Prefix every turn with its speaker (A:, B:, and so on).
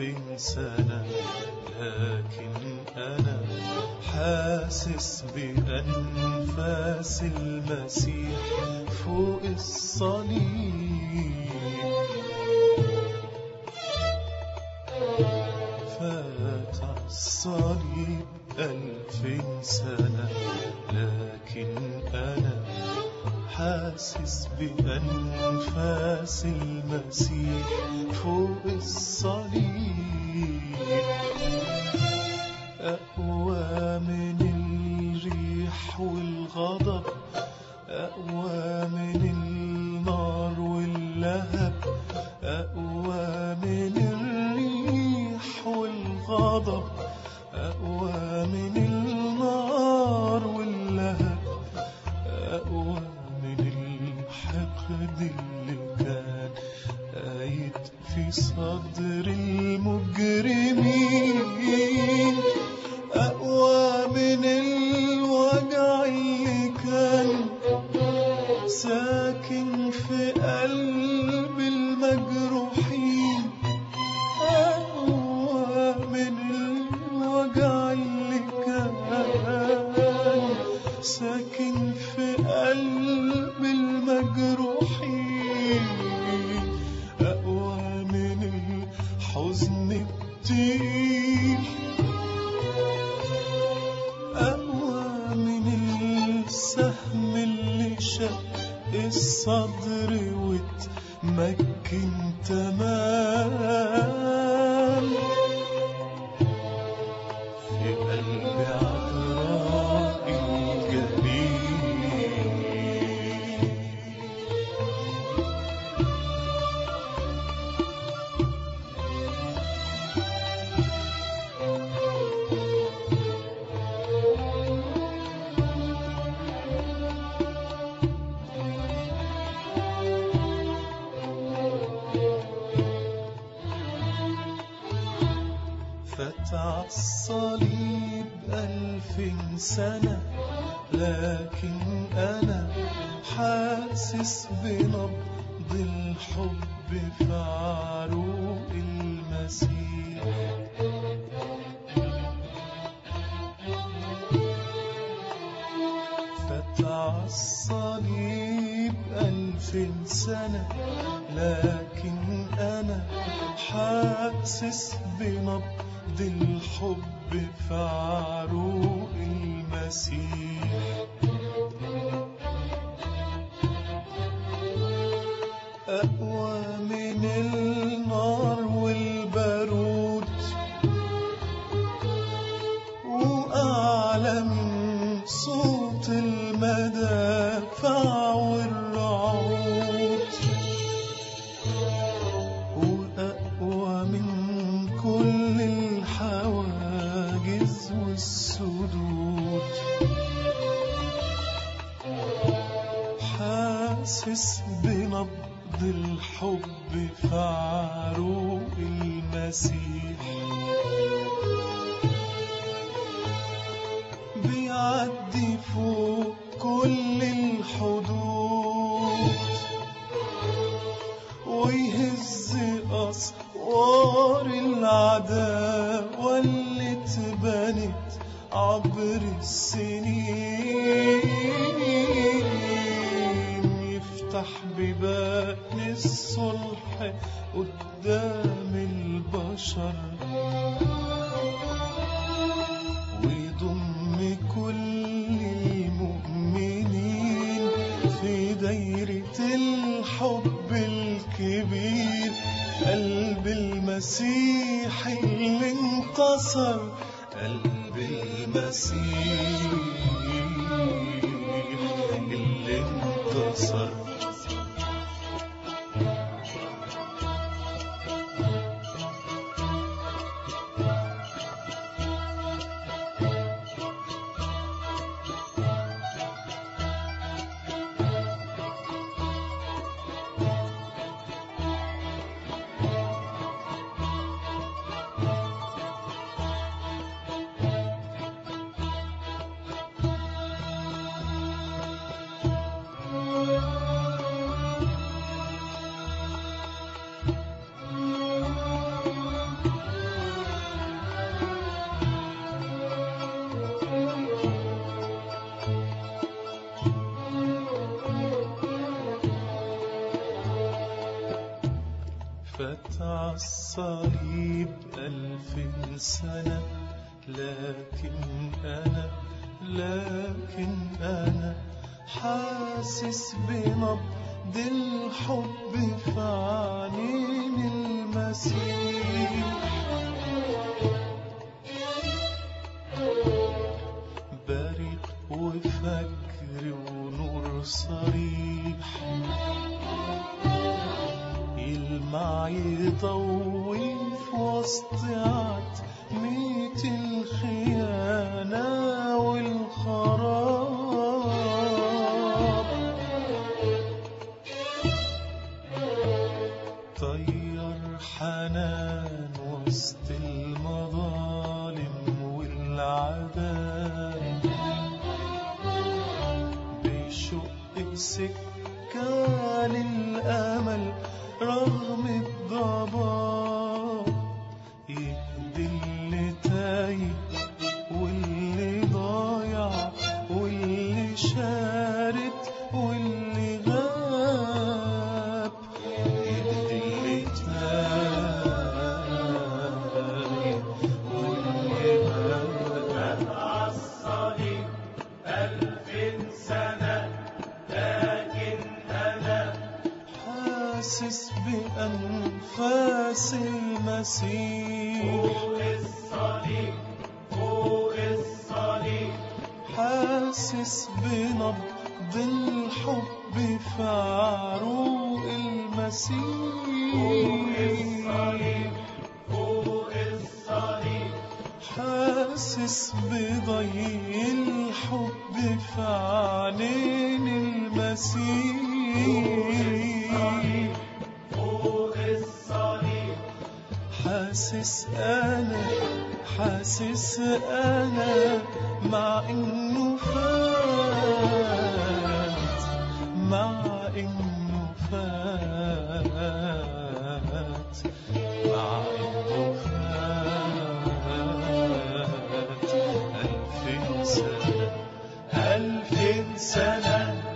A: ألفين سنة لكن أنا حاسس بأنفاس المسيح فوق الصليب فات الصليب ألفين سنة لكن أنا حاسس بأنفاس المسيح فوق الصليب أقوى من الريح والغضب أقوى من النار واللهب أقوى من الريح والغضب أقوى من النار واللهب أقوى من الحقد اللي كان قايد في صدر المجرمين أقوى من الوجع اللي كان ساكن في قلب المجروحين أقوى من الوجع اللي كان ساكن في قلب المجروحين أقوى من الحزن التقيل أقوى من السهم اللي شق الصدر واتمكن تمام في قلب عذراء الجليل فتع الصليب ألفين سنة لكن أنا حاسس بنبض الحب في عروق المسيح فتع الصليب ألفين سنة لكن أنا حاسس بنبض الحب في عروق المسيح أقوى من النار والبارود وأعلى من صوت المدافع والرعود وأقوى من كل الحواجز والسدود حاسس بنبض الحب في عروق المسيح بيعدي فوق كل الحدود ويهز أسوار العداوة اللي اتبنت عبر السنين يفتح بيبان الصلح قدام البشر ويضم كل المؤمنين في دايرة الحب الكبير قلب المسيح اللي انتصر قلب المسيح اللي انتصر عالصليب ألف سنة لكن أنا لكن أنا حاسس بنبض الحب في عينين المسيح بريق وفجر ونور صريح يلمع يضوي في وسط عتمة الخيانة والخراب طير حنان وسط المظالم والعذاب بيشق سكة للأمل رغم الضباب يهدي اللي تايه واللي ضايع واللي شارد واللي غاب يهدي اللي تايه واللي غاب
B: الصليب ألف سنة لكن أنا
A: حاسس بأنفاس المسيح
B: فوق الصليب فوق الصليب
A: حاسس بنبض الحب في عروق المسيح
B: فوق الصليب
A: حاسس بضي الحب في عينين المسيح
B: فوق الصليب
A: حاسس انا حاسس انا مع انه فات مع انه فات مع انه فات الف سنه الف سنه